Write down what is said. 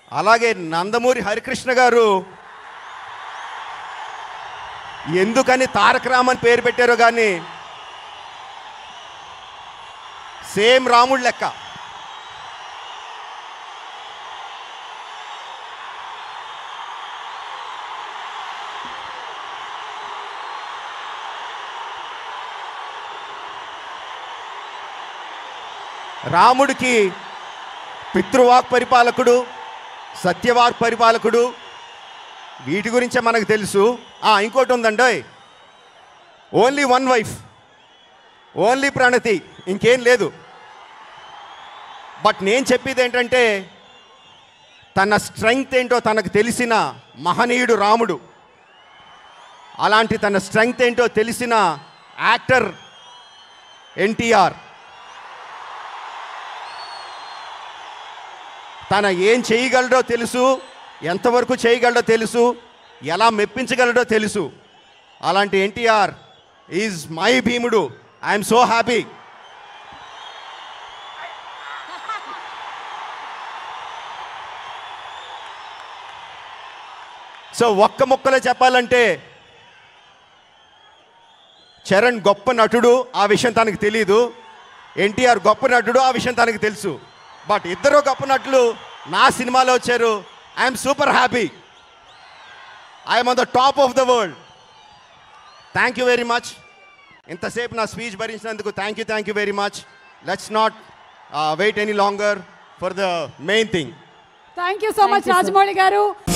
అలాగే నందమూరి హరికృష్ణ గారు ఎందుకని తారక రామన్ పేరు పెట్టారో కానీ సేమ్ రాముడు లెక్క రాముడికి పితృవాక్ పరిపాలకుడు సత్యవాక్ పరిపాలకుడు వీటి గురించే మనకు తెలుసు ఆ, ఇంకోటి ఉందండి only one wife only Pranathi ఇంకేం లేదు బట్ నేను చెప్పేది ఏంటంటే తన స్ట్రెంగ్త్ ఏంటో తనకు తెలిసిన మహనీయుడు రాముడు అలాంటి తన స్ట్రెంగ్త్ ఏంటో తెలిసిన యాక్టర్ ఎన్టీఆర్ తన ఏం చేయగలడో తెలుసు ఎంతవరకు చేయగలడో తెలుసు ఎలా మెప్పించగలడో తెలుసు అలాంటి NTR is my Bheemudu I'm so happy so ఒక్క ముక్కలో చెప్పాలంటే చరణ్ గొప్ప నటుడు ఆ విషయం తనకు తెలియదు ఎన్టీఆర్ గొప్ప నటుడు ఆ విషయం తనకు తెలుసు బట్ ఇద్దరు గొప్ప నటులు నా సినిమాలో వచ్చారు I'm super happy I'm on the top of the world thank you very much ఇంతసేపు నా స్పీచ్ భరించినందుకు thank you thank you very much let's not wait any longer for the main thing thank you so much Rajamouli గారు